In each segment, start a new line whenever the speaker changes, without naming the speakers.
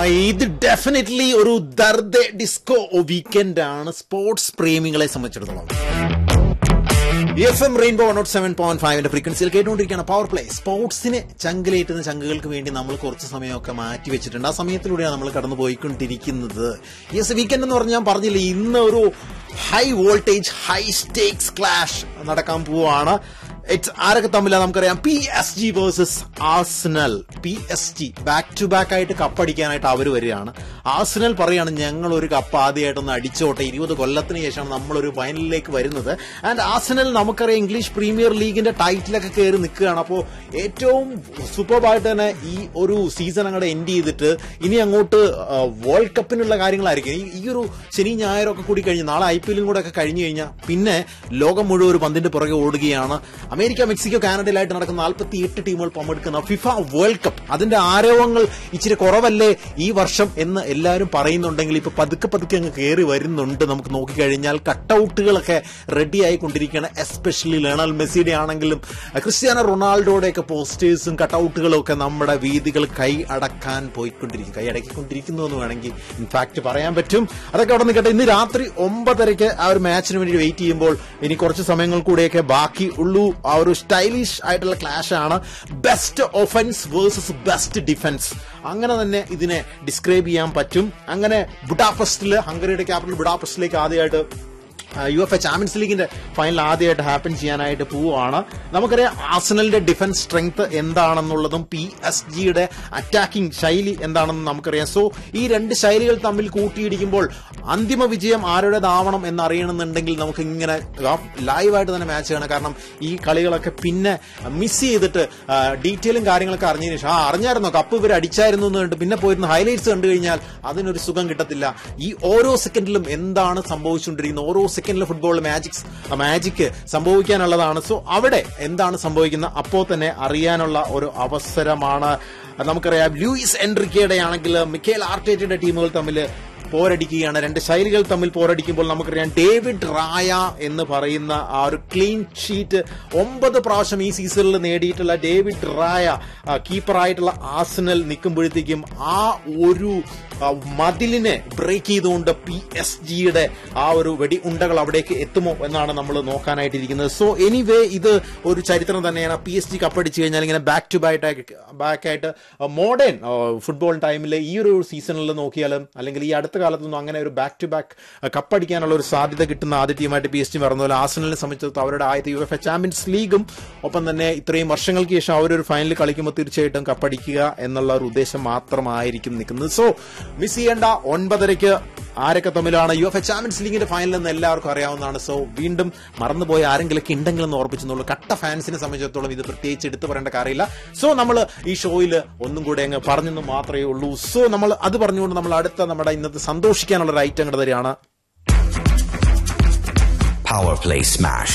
ഇത് ഡെഫിനറ്റ്ലി ഒരു ദർദ ഡിസ്കോ വീക്കെൻഡ് ആണ് സ്പോർട്സ് പ്രേമികളെ സംബന്ധിച്ചിടത്തോളം F M rainbow one nought seven point ഫൈവിന്റെ ഫ്രീക്വൻസിയിൽ കേട്ടുകൊണ്ടിരിക്കുകയാണ് പവർ പ്ലേ സ്പോർട്സിന് ചങ്കിലേറ്റുന്ന ചങ്കുകൾക്ക് വേണ്ടി നമ്മൾ കുറച്ച് സമയമൊക്കെ മാറ്റി വെച്ചിട്ടുണ്ട് ആ സമയത്തിലൂടെയാണ് നമ്മൾ കടന്നു പോയിക്കൊണ്ടിരിക്കുന്നത് യെസ് വീക്കെൻഡ് എന്ന് പറഞ്ഞാൽ ഞാൻ പറഞ്ഞില്ലേ ഇന്ന് ഒരു high voltage high stakes clash നടക്കാൻ പോവാണ് ഇറ്റ്സ് ആരൊക്കെ തമ്മിലാണ് നമുക്കറിയാം P S G versus Arsenal P S G back to back ആയിട്ട് കപ്പടിക്കാനായിട്ട് അവർ വരികയാണ് ആസ്നൽ പറയാണ് ഞങ്ങൾ ഒരു കപ്പ് ആദ്യമായിട്ടൊന്ന് അടിച്ചോട്ടെ ഇരുപത് കൊല്ലത്തിന് ശേഷമാണ് നമ്മളൊരു ഫൈനലിലേക്ക് വരുന്നത് ആൻഡ് ആസ്നൽ നമുക്കറിയാം ഇംഗ്ലീഷ് പ്രീമിയർ ലീഗിന്റെ ടൈറ്റിലൊക്കെ കയറി നിൽക്കുകയാണ് അപ്പോൾ ഏറ്റവും സൂപ്പർബായിട്ട് തന്നെ ഈ ഒരു സീസൺ അങ്ങോട്ട് എൻഡ് ചെയ്തിട്ട് ഇനി അങ്ങോട്ട് വേൾഡ് കപ്പിനുള്ള കാര്യങ്ങളായിരിക്കും ഈ- ഈ ഒരു ശനി ഞായറൊക്കെ കൂടി കഴിഞ്ഞ് നാളെ ഐ പി എല്ലും കൂടെ ഒക്കെ കഴിഞ്ഞു കഴിഞ്ഞാൽ പിന്നെ ലോകം മുഴുവൻ ഒരു പന്തിന്റെ പുറകെ ഓടുകയാണ് അമേരിക്ക മെക്സിക്കോ കാനഡയിലായിട്ട് നടക്കുന്ന നാൽപ്പത്തി എട്ട് ടീമുകൾ പങ്കെടുക്കുന്ന ഫിഫ വേൾഡ് കപ്പ് അതിന്റെ ആരവങ്ങൾ ഇച്ചിരി കുറവല്ലേ ഈ വർഷം എന്ന് എല്ലാവരും പറയുന്നുണ്ടെങ്കിൽ ഇപ്പൊ പതുക്കെ പതുക്കെ അങ്ങ് കയറി വരുന്നുണ്ട് നമുക്ക് നോക്കിക്കഴിഞ്ഞാൽ കട്ടൗട്ടുകളൊക്കെ റെഡി ആയിക്കൊണ്ടിരിക്കുകയാണ് എസ്പെഷ്യലി ലേണൽ മെസ്സിയുടെ ആണെങ്കിലും ക്രിസ്ത്യാനോ റൊണാൾഡോയുടെ ഒക്കെ പോസ്റ്റേഴ്സും കട്ടൗട്ടുകളും ഒക്കെ നമ്മുടെ വീതികൾ കൈ അടക്കാൻ പോയിക്കൊണ്ടിരിക്കും കൈ അടക്കിക്കൊണ്ടിരിക്കുന്നു എന്ന് വേണമെങ്കിൽ ഇൻഫാക്ട് പറയാൻ പറ്റും അതൊക്കെ അവിടെ നിൽക്കട്ടെ ഇന്ന് രാത്രി ഒമ്പതരയ്ക്ക് ആ ഒരു മാച്ചിന് വേണ്ടി വെയിറ്റ് ചെയ്യുമ്പോൾ ഇനി കുറച്ച് സമയങ്ങൾ കൂടെയൊക്കെ ബാക്കി ഉള്ളൂ ആ ഒരു സ്റ്റൈലിഷ് ആയിട്ടുള്ള ക്ലാഷ് ആണ് best offence versus best defence അങ്ങനെ തന്നെ ഇതിനെ ഡിസ്ക്രൈബ് ചെയ്യാൻ പറ്റും അങ്ങനെ ബുഡാപെസ്റ്റില് ഹംഗറിയുടെ ക്യാപിറ്റൽ ബുഡാപെസ്റ്റിലേക്ക് ആദ്യമായിട്ട് യു എഫ് എ ചാമ്പ്യൻസ് ലീഗിന്റെ ഫൈനൽ ആദ്യമായിട്ട് ഹാപ്പൻ ചെയ്യാനായിട്ട് പോവുകയാണ് നമുക്കറിയാം ആസനലിന്റെ ഡിഫൻസ് സ്ട്രെങ്ത് എന്താണെന്നുള്ളതും പി എസ് ജിയുടെ അറ്റാക്കിംഗ് ശൈലി എന്താണെന്നും നമുക്കറിയാം സോ ഈ രണ്ട് ശൈലികൾ തമ്മിൽ കൂട്ടിയിടിക്കുമ്പോൾ അന്തിമ വിജയം ആരുടേതാവണം എന്നറിയണമെന്നുണ്ടെങ്കിൽ നമുക്ക് ഇങ്ങനെ ലൈവായിട്ട് തന്നെ മാച്ച് ചെയ്യണം കാരണം ഈ കളികളൊക്കെ പിന്നെ മിസ് ചെയ്തിട്ട് ഡീറ്റെയിലും കാര്യങ്ങളൊക്കെ അറിഞ്ഞതിന് ശേഷം ആ അറിഞ്ഞായിരുന്നോ കപ്പ് ഇവർ അടിച്ചായിരുന്നു എന്ന് കണ്ട് പിന്നെ പോയിരുന്ന ഹൈലൈറ്റ്സ് കണ്ടു കഴിഞ്ഞാൽ അതിനൊരു സുഖം കിട്ടത്തില്ല ഈ ഓരോ സെക്കൻഡിലും എന്താണ് സംഭവിച്ചുകൊണ്ടിരിക്കുന്നത് ഓരോ സെക്കൻഡിലും ഫുട്ബോൾ മാജിക്സ് മാജിക് സംഭവിക്കാനുള്ളതാണ് സോ അവിടെ എന്താണ് സംഭവിക്കുന്നത് അപ്പോൾ തന്നെ അറിയാനുള്ള ഒരു അവസരമാണ് നമുക്കറിയാം ലൂയിസ് എൻട്രിക്കയുടെ ആണെങ്കിൽ മിക്കേൽ ആർട്ടേറ്റയുടെ ടീമുകൾ തമ്മിൽ പോരടിക്കുകയാണ് രണ്ട് ശൈലികൾ തമ്മിൽ പോരടിക്കുമ്പോൾ നമുക്കറിയാം ഡേവിഡ് റായ എന്ന് പറയുന്ന ആ ഒരു ക്ലീൻ ഷീറ്റ് ഒമ്പത് പ്രാവശ്യം ഈ സീസണിൽ നേടിയിട്ടുള്ള ഡേവിഡ് റായ ആ, കീപ്പറായിട്ടുള്ള ആസനൽ നിൽക്കുമ്പോഴത്തേക്കും ആ ഒരു ആ, മതിലിനെ ബ്രേക്ക് ചെയ്തുകൊണ്ട് പി എസ് ജിയുടെ ആ ഒരു വെടി ഉണ്ടകൾ അവിടേക്ക് എത്തുമോ എന്നാണ് നമ്മൾ നോക്കാനായിട്ടിരിക്കുന്നത് സോ എനിവേ ഇത് ഒരു ചരിത്രം തന്നെയാണ് പി എസ് ജി കപ്പടിച്ചു കഴിഞ്ഞാൽ ഇങ്ങനെ ബാക്ക് ടു ബാക്ക് ബാക്ക് ആയിട്ട് മോഡേൺ ഫുട്ബോൾ ടൈമിൽ ഈ ഒരു സീസണിൽ നോക്കിയാലും അല്ലെങ്കിൽ ഈ അടുത്ത കാലത്തൊന്നും അങ്ങനെ ഒരു ബാക്ക് ടു ബാക്ക് കപ്പടിക്കാനുള്ള ഒരു സാധ്യത കിട്ടുന്ന ആദ്യ ടീമായിട്ട് പി എസ് ജി പറഞ്ഞ പോലെ ആസനലിനെ സംബന്ധിച്ചിടത്തോളം അവരുടെ ആദ്യത്തെ യു എഫ് എ ചാമ്പ്യൻസ് ലീഗും ഒപ്പം തന്നെ ഇത്രയും വർഷങ്ങൾക്ക് ശേഷം അവരൊരു ഫൈനൽ കളിക്കുമ്പോൾ തീർച്ചയായിട്ടും കപ്പടിക്കുക എന്നുള്ള ഒരു ഉദ്ദേശം മാത്രമായിരിക്കും നിൽക്കുന്നത് സോ മിസ് ചെയ്യേണ്ട ഒൻപതരയ്ക്ക് ആരൊക്കെ തമ്മിലാണ് യു എഫ് എ ചാമ്പ്യൻസ് ലീഗിന്റെ ഫൈനൽ എന്ന് എല്ലാവർക്കും അറിയാവുന്നതാണ് സോ വീണ്ടും മറന്നുപോയ ആരെങ്കിലൊക്കെ ഉണ്ടെങ്കിലും എന്ന് ഓർപ്പിച്ചെന്നുള്ളൂ കട്ട ഫാൻസിനെ സംബന്ധിച്ചിടത്തോളം ഇത് പ്രത്യേകിച്ച് എടുത്തു പറയേണ്ട കാര്യമില്ല സോ നമ്മൾ ഈ ഷോയിൽ ഒന്നും കൂടെ അങ്ങ് പറഞ്ഞെന്ന് മാത്രമേ ഉള്ളൂ സോ നമ്മൾ അത് പറഞ്ഞുകൊണ്ട് നമ്മൾ അടുത്ത നമ്മുടെ ഇന്നത്തെ സന്തോഷിക്കാനുള്ള ഒരു ഐറ്റം അങ്ങോട്ട് തരികയാണ്
Power Play Smash.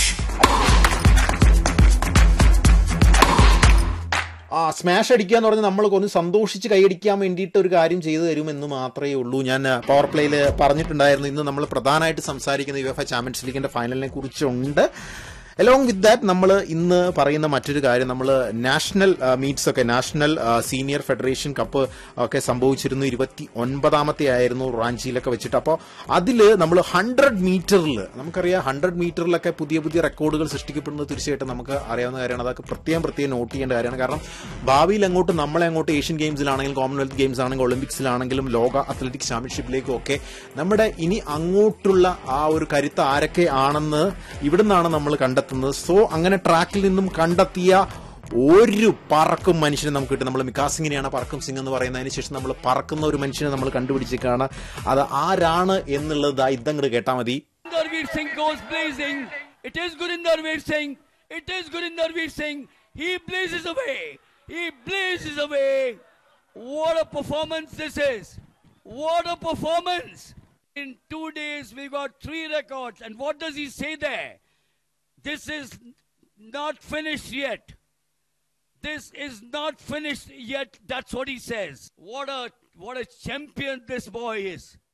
ആ സ്മാഷ് അടിക്കുക എന്ന് പറഞ്ഞാൽ നമ്മൾ ഒന്ന് സന്തോഷിച്ച് കൈയടിക്കാൻ വേണ്ടിയിട്ട് ഒരു കാര്യം ചെയ്തു തരുമെന്ന് മാത്രമേ ഉള്ളൂ ഞാൻ പവർ പ്ലേയിൽ പറഞ്ഞിട്ടുണ്ടായിരുന്നു ഇന്ന് നമ്മൾ പ്രധാനമായിട്ട് സംസാരിക്കുന്ന യു എഫ് എ ചാമ്പ്യൻസ് ലീഗിന്റെ ഫൈനലിനെ കുറിച്ചുണ്ട് അലോങ് വിത്ത് ദാറ്റ് നമ്മൾ ഇന്ന് പറയുന്ന മറ്റൊരു കാര്യം നമ്മൾ നാഷണൽ മീറ്റ്സ് ഒക്കെ നാഷണൽ സീനിയർ ഫെഡറേഷൻ കപ്പ് ഒക്കെ സംഭവിച്ചിരുന്നു ഇരുപത്തി ഒൻപതാമത്തെ ആയിരുന്നു റാഞ്ചിയിലൊക്കെ വെച്ചിട്ട് അപ്പോൾ അതിൽ നമ്മൾ ഹൺഡ്രഡ് മീറ്ററിൽ നമുക്കറിയാം ഹൺഡ്രഡ് മീറ്ററിലൊക്കെ പുതിയ പുതിയ റെക്കോർഡുകൾ സൃഷ്ടിക്കപ്പെടുന്നത് തീർച്ചയായിട്ടും നമുക്ക് അറിയാവുന്ന കാര്യമാണ് അതൊക്കെ പ്രത്യേകം പ്രത്യേകം നോട്ട് ചെയ്യേണ്ട കാര്യമാണ് കാരണം ഭാവിയിൽ അങ്ങോട്ട് നമ്മളെ അങ്ങോട്ട് ഏഷ്യൻ ഗെയിംസിലാണെങ്കിലും കോമൺവെൽത്ത് ഗെയിംസ് ആണെങ്കിലും ഒളിമ്പിക്സിലാണെങ്കിലും ലോക അത്ലറ്റിക്സ് ചാമ്പ്യൻഷിപ്പിലേക്കും ഒക്കെ നമ്മുടെ ഇനി അങ്ങോട്ടുള്ള ആ ഒരു കരുത്ത് ആരൊക്കെ ആണെന്ന് ഇവിടുന്നാണ് നമ്മൾ കണ്ടെത്തുന്നത് സോ അങ്ങനെ ട്രാക്കിൽ നിന്നും കണ്ടെത്തിയ ഒരു പറക്കും മനുഷ്യനെ നമുക്ക് കിട്ടും നമ്മൾ മിക്കാസിങ്ങിനെയാണ് പറക്കും സിംഗ് എന്ന് പറയുന്നതിന് ശേഷം നമ്മൾ പറക്കുന്ന ഒരു മനുഷ്യനെ നമ്മൾ കണ്ടുപിടിച്ചേക്കാണ് അത് ആരാണ് എന്നുള്ളത് ദാ ഇതങ്ങോട്ട് കേട്ടാൽ മതി
Gurinder Singh goes blazing. It is Gurinder Singh. It is Gurinder Singh. He blazes away. He blazes away. What a performance this is. What a performance. In two days, we got three records. And what does he say there? This is not finished yet. This is not finished yet. That's what he says. What a what a champion this boy is.